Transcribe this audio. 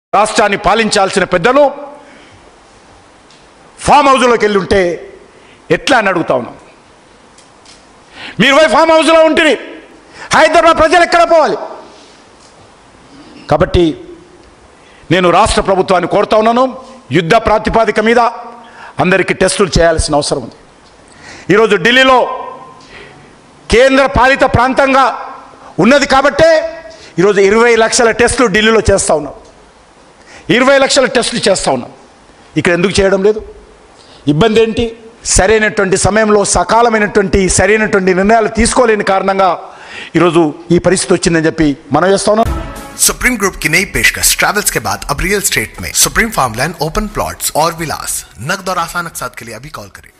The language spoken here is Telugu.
రాష్ట్రాన్ని పాలించాల్సిన పెద్దలు ఫామ్ హౌస్లోకి వెళ్ళి ఉంటే ఎట్లా అని అడుగుతా ఉన్నాం మీరు పోయి ఫామ్ హౌస్లో ఉంటుంది హైదరాబాద్ ప్రజలు ఎక్కడ పోవాలి కాబట్టి నేను రాష్ట్ర ప్రభుత్వాన్ని కోరుతా ఉన్నాను యుద్ధ ప్రాతిపాదిక మీద అందరికీ టెస్టులు చేయాల్సిన అవసరం ఉంది ఈరోజు ఢిల్లీలో కేంద్ర పాలిత ప్రాంతంగా ఉన్నది కాబట్టే ఈరోజు ఇరవై లక్షల టెస్టులు ఢిల్లీలో చేస్తూ ఉన్నాం ఇరవై లక్షల టెస్టులు చేస్తూ ఉన్నాం ఇక్కడ ఎందుకు చేయడం లేదు ఇబ్బంది ఏంటి సరైనటువంటి సమయంలో సకాలమైనటువంటి సరైనటువంటి నిర్ణయాలు తీసుకోలేని కారణంగా ఈరోజు ఈ పరిస్థితి వచ్చిందని చెప్పి మనం చేస్తా ఉన్నాం सुप्रीम ग्रुप की नई पेशकश ट्रैवल्स के बाद अब रियल स्टेट में सुप्रीम फार्मलैंड ओपन प्लॉट्स और विलास नकद और आसान अकसात के लिए अभी कॉल करें